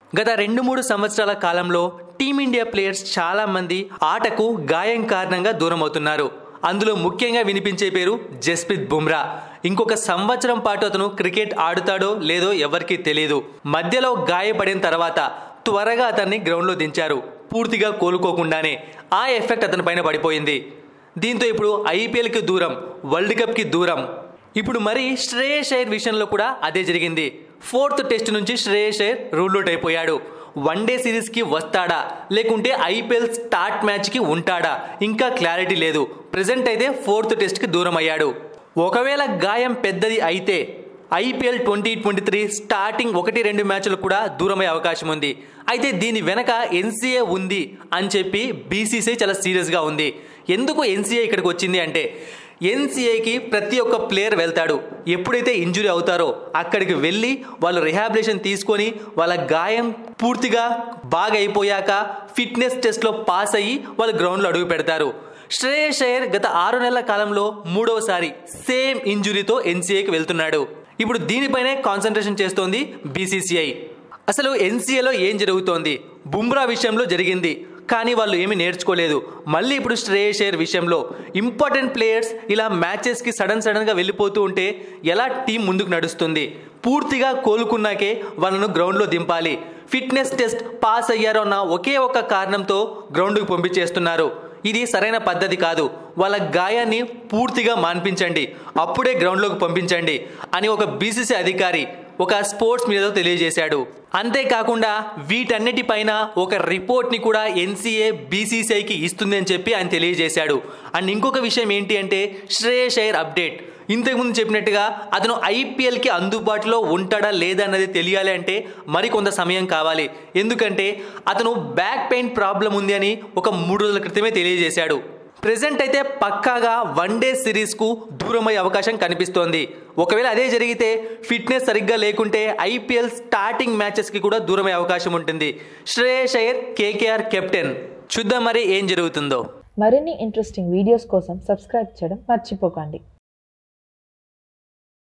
గత రెండు మూడు సంవత్సరాల కాలంలో టీమిండియా ప్లేయర్స్ చాలా మంది ఆటకు గాయం కారణంగా దూరం అవుతున్నారు అందులో ముఖ్యంగా వినిపించే పేరు జస్ప్రీత్ బుమ్రా ఇంకొక సంవత్సరం పాటు అతను క్రికెట్ ఆడుతాడో లేదో ఎవరికీ తెలియదు మధ్యలో గాయపడిన తర్వాత త్వరగా అతన్ని గ్రౌండ్లో దించారు పూర్తిగా కోలుకోకుండానే ఆ ఎఫెక్ట్ అతని పైన పడిపోయింది దీంతో ఇప్పుడు ఐపీఎల్కి దూరం వరల్డ్ కప్కి దూరం ఇప్పుడు మరి శ్రేయస్ అయ్యర్ విషయంలో కూడా అదే జరిగింది ఫోర్త్ టెస్ట్ నుంచి శ్రేయస్ అయ్యర్ రూల్ అవుట్ అయిపోయాడు వన్ డే సిరీస్కి వస్తాడా లేకుంటే ఐపీఎల్ స్టార్ట్ మ్యాచ్కి ఉంటాడా ఇంకా క్లారిటీ లేదు ప్రజెంట్ అయితే ఫోర్త్ టెస్ట్కి దూరం అయ్యాడు ఒకవేళ గాయం పెద్దది అయితే IPL twenty twenty three starting ఒకటి రెండు మ్యాచ్లు కూడా దూరమయ్యే అవకాశం ఉంది అయితే దీని వెనక ఎన్సీఏ ఉంది అని చెప్పి బీసీసీఐ చాలా సీరియస్గా ఉంది ఎందుకు ఎన్సీఏ ఇక్కడికి వచ్చింది అంటే ఎన్సీఏకి ప్రతి ఒక్క ప్లేయర్ వెళ్తాడు ఎప్పుడైతే ఇంజురీ అవుతారో అక్కడికి వెళ్ళి వాళ్ళు రిహాబిలేషన్ తీసుకొని వాళ్ళ గాయం పూర్తిగా బాగా అయిపోయాక ఫిట్నెస్ టెస్ట్లో పాస్ అయ్యి వాళ్ళు గ్రౌండ్లో అడుగు పెడతారు శ్రేయస్ అయ్యర్ గత ఆరు నెలల కాలంలో మూడవసారి సేమ్ ఇంజురీతో ఎన్సీఏకి వెళ్తున్నాడు ఇప్పుడు దీనిపైనే కాన్సన్ట్రేషన్ చేస్తోంది బీసీసీఐ అసలు ఎన్సీఏలో ఏం జరుగుతోంది బుమ్రా విషయంలో జరిగింది కానీ వాళ్ళు ఏమీ నేర్చుకోలేదు మళ్ళీ ఇప్పుడు శ్రేయస్ అయ్యర్ విషయంలో ఇంపార్టెంట్ ప్లేయర్స్ ఇలా మ్యాచెస్కి సడన్ సడన్గా వెళ్ళిపోతూ ఉంటే ఎలా టీం ముందుకు నడుస్తుంది పూర్తిగా కోలుకున్నాకే వాళ్ళను గ్రౌండ్లో దింపాలి ఫిట్నెస్ టెస్ట్ పాస్ అయ్యారో అన్న ఒకే ఒక్క కారణంతో గ్రౌండ్కి పంపించేస్తున్నారు ఇది సరైన పద్ధతి కాదు వాళ్ళ గాయాన్ని పూర్తిగా మాన్పించండి అప్పుడే గ్రౌండ్లోకి పంపించండి అని ఒక బీసీసీ అధికారి ఒక స్పోర్ట్స్ మీద తెలియజేశాడు అంతేకాకుండా వీటన్నిటిపైన ఒక రిపోర్ట్ని కూడా ఎన్సీఏ బీసీసీఐకి ఇస్తుంది అని చెప్పి ఆయన తెలియజేశాడు అండ్ ఇంకొక విషయం ఏంటి అంటే శ్రేయస్ అయ్యర్ అప్డేట్ ఇంతకుముందు చెప్పినట్టుగా అతను ఐపీఎల్కి అందుబాటులో ఉంటాడా లేదా అన్నది తెలియాలి అంటే మరికొంత సమయం కావాలి ఎందుకంటే అతను బ్యాక్ పెయిన్ ప్రాబ్లం ఉంది అని ఒక మూడు రోజుల క్రితమే తెలియజేశాడు ప్రెసెంట్ అయితే పక్కాగా వన్ డే సిరీస్కు దూరమయ్యే అవకాశం కనిపిస్తోంది ఒకవేళ అదే జరిగితే ఫిట్నెస్ సరిగ్గా లేకుంటే ఐపీఎల్ స్టార్టింగ్ మ్యాచెస్కి కూడా దూరమయ్యే అవకాశం ఉంటుంది శ్రేయస్ అయ్యర్ కేకేఆర్ కెప్టెన్ చూద్దాం మరి ఏం జరుగుతుందో మరిన్ని ఇంట్రెస్టింగ్ వీడియోస్ కోసం సబ్స్క్రైబ్ చేయడం మర్చిపోకండి